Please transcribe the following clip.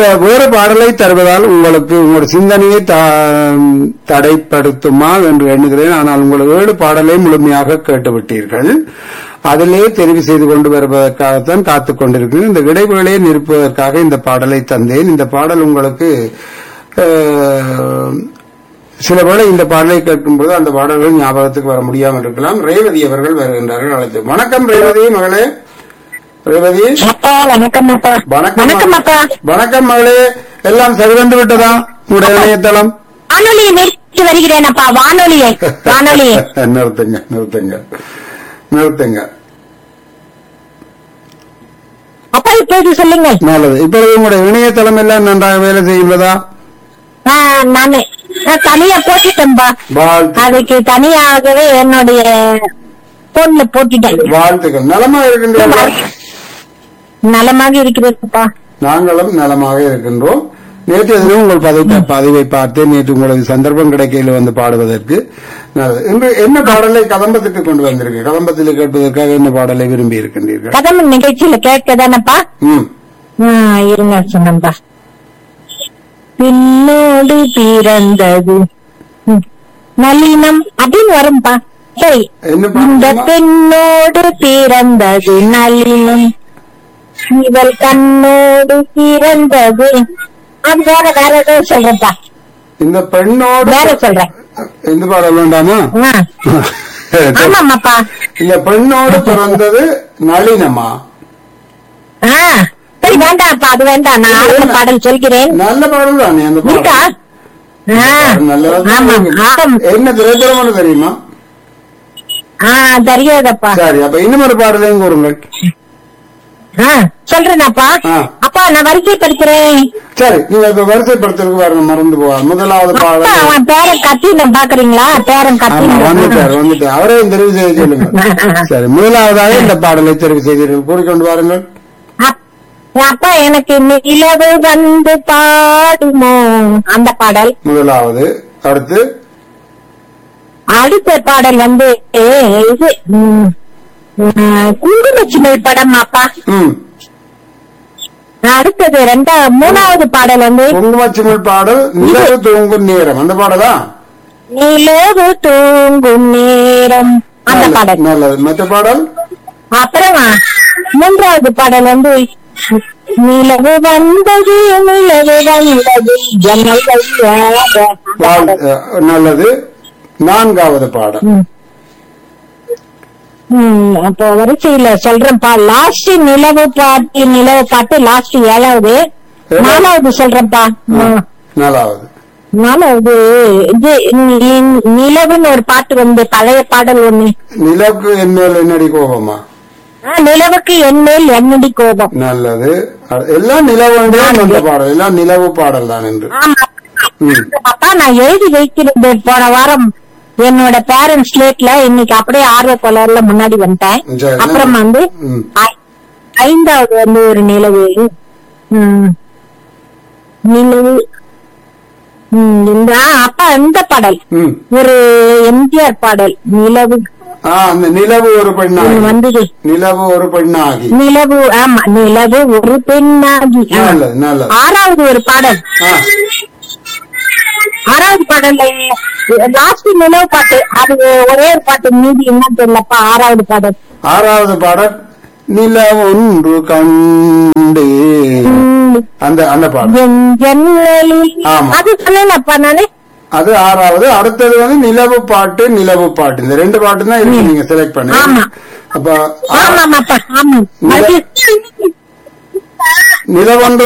இந்த வேறு பாடலை தருவதால் உங்களுக்கு உங்களுடைய சிந்தனையை தா- தடைப்படுத்துமா என்று எண்ணுகிறேன் ஆனால் உங்கள் ஏழு பாடலை முழுமையாக கேட்டுவிட்டீர்கள் அதிலே தெரிவு செய்து கொண்டு வருவதற்காகத்தான் காத்துக் கொண்டிருக்கிறேன் இந்த இடைவேளையை நிற்பதற்காக இந்த பாடலை தந்தேன் இந்த பாடல் உங்களுக்கு அஹ், சில வேளை இந்த பாடலை கேட்கும்போது அந்த பாடல்கள் ஞாபகத்துக்கு வர முடியாமல் இருக்கலாம் ரேவதி அவர்கள் வருகின்றார்கள் அழைத்து வணக்கம் ரேவதி மகளே ரேவதி அப்பா வணக்கம் அப்பா வணக்கம் வணக்கம் அப்பா வணக்கம் மகளே எல்லாம் சரிவந்து விட்டதா உங்களுடைய இணையதளம் வானொலியை நிறுத்தி வருகிறேன் அப்பா வானொலியை வானொலியை நிறுத்துங்க நிறுத்துங்க நிறுத்துங்க அப்பா இப்போது சொல்லுங்க நல்லது இப்பொழுது உங்களுடைய இணையதளம் எல்லாம் நன்றாக வேலை செய்யுள்ளதா ஆ, நானு நான் தனியா போட்டுட்டேன்பா வாழ்த்து அதுக்கு தனியாகவே என்னுடைய போன்ல போட்டுட்டேன் வாழ்த்துக்கள் நலமா இருக்கின்றீர்கள் நலமாக இருக்கிறதுப்பா நாங்களும் நலமாக இருக்கின்றோம் நேற்று தினம் உங்கள் பதிவை பதிவை பார்த்து நேற்று உங்களுக்கு சந்தர்ப்பம் கிடைக்கையில் வந்து பாடுவதற்கு நல்லது இன்று என்ன பாடலை கதம்பத்துக்கு கொண்டு வந்திருக்கு கதம்பத்தில் கேட்பதற்காக என்ன பாடலை விரும்பி இருக்கின்றீர்கள் கதம் நிகழ்ச்சியில கேட்கதானப்பா ம் ஆ, இருங்க சொன்னப்பா பின்னோடு பிறந்தது ம், நளினம் அப்படின்னு வரும்பா சரி என்ன இந்த பாடல் பெண்ணோடு பிறந்தது நளினம் இவள் கண்ணோடு பிறந்தது அது வேற வேற ஏதோ சொல்றப்பா இந்த பெண்ணோடு வேற சொல்றேன் இந்த பாடல் வேண்டாமா ஆ, ஆமாமாப்பா இந்த பெண்ணோடு பிறந்தது நளினமா ஆ சரி வேண்டாம்ப்பா அது வேண்டாம் நான் அடுத்த பாடல் சொல்கிறேன் நல்ல பாடல் தானே அந்த இருக்கா பாடல் ஆ, நல்லதா ஆமா ஆம். என்ன திரைப்படம் தெரியுமா ஆ தெரியாதப்பா சரி அப்ப இன்னும் ஒரு பாடலையும் கூறுங்கள் ஆ, சொல்றேனாப்பா ஆ. அப்பா நான் வரிசைப்படுத்துறேன் சரி நீங்க இப்ப வரிசைப்படுத்துறதுக்கு வரணும் மறந்து போவார் முதலாவது அப்பா பாடல் அவன் பேரன் கத்தினம் பாக்குறீங்களா பேரன் ஆமா கத்தினம் வந்துட்டார் வந்துட்டார் அவரையும் தெரிவு செய்து சொல்லுங்க சரி முதலாவதாக இந்த பாடலை தெரிவு செய்தீர்கள் கூறிக்கொண்டு வாருங்கள் அப்- அப்பா எனக்கு நிலவு வந்து பாடுமோ அந்த பாடல் முதலாவது அடுத்து அடுத்த பாடல் வந்து ஏ, இது ம், ம், குங்குமச்சிமல் படம் அப்பா ம் அடுத்தது ரெண்டா மூணாவது பாடல் வந்து குங்குமச்சிமிழ் பாடல் நிலவு தூங்கும் நேரம் அந்த பாடலா நிலவு தூங்கும் நேரம் அந்த நல்லது, பாடல் நல்லது மற்ற பாடல் அப்புறம் மூன்றாவது பாடல் வந்து நிலவு வந்தது நிலவு வந்தது ஜன்னல் வழியாக அந்த வாழ்- பாடல். அஹ், நல்லது நான்காவது பாடல் ம். ம், அப்போ வரிசையில சொல்றேன்ப்பா லாஸ்ட் நிலவு பாட்டு நிலவு பாட்டு லாஸ்ட் ஏழாவது நாலாவது சொல்றேன்ப்பா ம். நாலாவது நாலாவது இது நி- நிலவுன்னு ஒரு பாட்டு வந்து பழைய பாடல் ஒண்ணு நிலவுக்கு என்மேல் என்னடி கோபமா ஆ, நிலவுக்கு என்மேல் என்னடி கோபம் நல்லது அ- எல்லாம் நிலவு அந்த பாடல் எல்லாம் நிலவு பாடல் தான் என்று ஆமா ம். அப்பா நான் எழுதி வைக்கிறது போன வாரம் என்னோட பேரண்ட்ஸ் ஸ்லேட்ல இன்னைக்கு அப்படியே ஆர்வ கொலர்ல முன்னாடி வந்துட்டேன் சரி. அப்புறம் வந்து ம். ஐ- ஐந்தாவது வந்து ஒரு நிலவு ம், நிலவு ம், இந்த ஆ, அப்பா இந்த பாடல் ம். ஒரு எம்ஜிஆர் பாடல் நிலவு ஆ அந்த நிலவு ஒரு பெண்ணாகி ஒண்ணு வந்தது நிலவு ஒரு பெண்ணாகி நிலவு ஆமா நிலவு ஒரு பெண்ணாகி ஆ. நல்லது நல்லது ஆறாவது ஒரு பாடல் ஆ ஆறாவது பாடல்ல லாஸ்ட் நிலவு பாட்டு அது ஒரே ஒரு பாட்டு மீதி என்ன தெரியலப்பா ஆறாவது பாடல் ஆறாவது பாடல் நில ஒன்று கண்டு ம், அந்த அந்த பாடல் என் ஜன்னலில் ஆமா. அது சொல்லலப்பா நானு அது ஆறாவது அடுத்தது வந்து நிலவு பாட்டு நிலவு பாட்டு இந்த ரெண்டு பாட்டு தான் இருக்கு நீங்க செலக்ட் பண்ணி ஆமா. அப்ப ஆ, ஆமாமாப்பா ஆமா மறுபடியும் நிலவொன்று